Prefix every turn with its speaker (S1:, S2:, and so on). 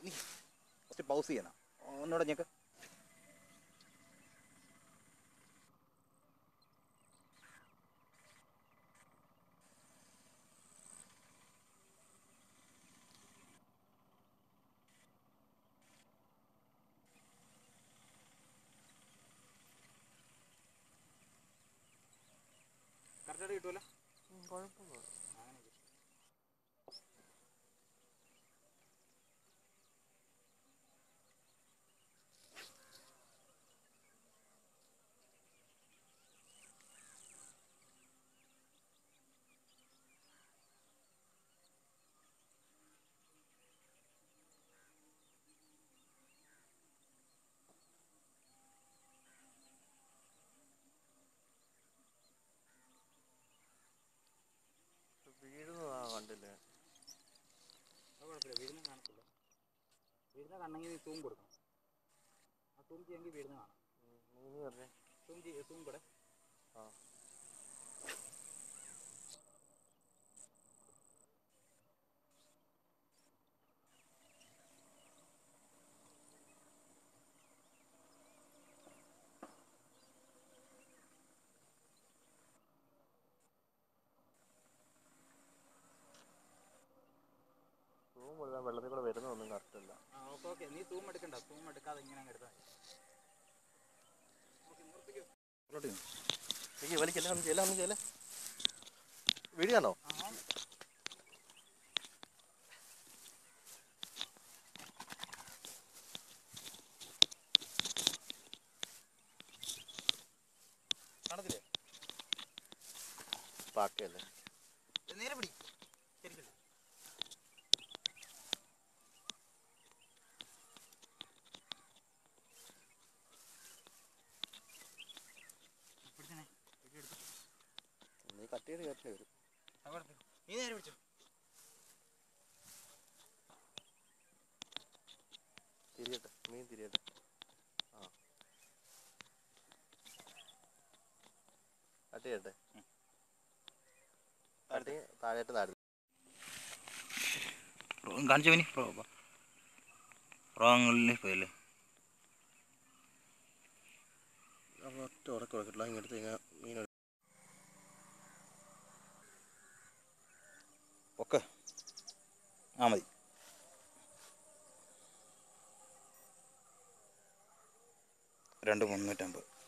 S1: നീ കുറച്ച് പൗസ് ചെയ്യണം ഒന്നുകൂടെ ഞെക്ക് കറക്റ്റായിട്ട് കിട്ടുമല്ലോ
S2: വീഴുന്നതാ കണ്ടില്ലേ
S1: അത് കുഴപ്പമില്ല വീഴുന്ന കാണത്തില്ല വീഴുന്ന കാണണമെങ്കിൽ നീ സൂം കൊടുക്കണം ആ സൂം ചെയ്യാമെങ്കിൽ വീഴുന്ന കാണാം
S2: നീ പറഞ്ഞേ
S1: സൂം ചെയ്യ സൂം കൂടെ
S2: ആ സൂം മുഴുവൻ വെള്ളത്തിൽ കൂടെ വരുന്നതൊന്നും കറക്റ്റ് അല്ല
S1: ആ ഓക്കെ ഓക്കെ നീ സൂം എടുക്കണ്ട സൂം എടുക്കാതെ ഇങ്ങനെ അങ്ങ് എടുത്താൽ മതി ഓക്കെ നിർത്തിക്കോ
S2: എനിക്ക് വലിക്കല്ലേ ഒന്ന് ചെയ്യല്ലേ ഒന്ന് ചെയ്യല്ലേ വീടിയാണോ
S1: ആ കാണത്തില്ലേ
S2: പാക്കയല്ലേ
S1: നേരെ പിടി ശരിക്കല്ലേ പിടിച്ചേ എടുത്തു
S2: നീ കട്ട് ചെയ്ത് കയറ്റേ വരും
S1: അവിടെ നീ നേരെ പിടിച്ചോ
S2: തിരിയട്ടെ മീൻ തിരിയട്ടെ ആ കട്ട് ചെയ്യട്ടെ കട്ട് ചെയ്യ്, താഴേട്ട് താഴ്ന്നു
S1: കാണിച്ചു പോനി റോങ്ങിൽ പോയല്ലേ
S2: ഒറ്റ ഉടക്കം ഉടക്കില്ല ഇങ്ങോട്ട് കഴിഞ്ഞാൽ മീൻ എടു-
S1: ഒക്കെ ആ മതി രണ്ട് മുന്നൂറ്റമ്പത്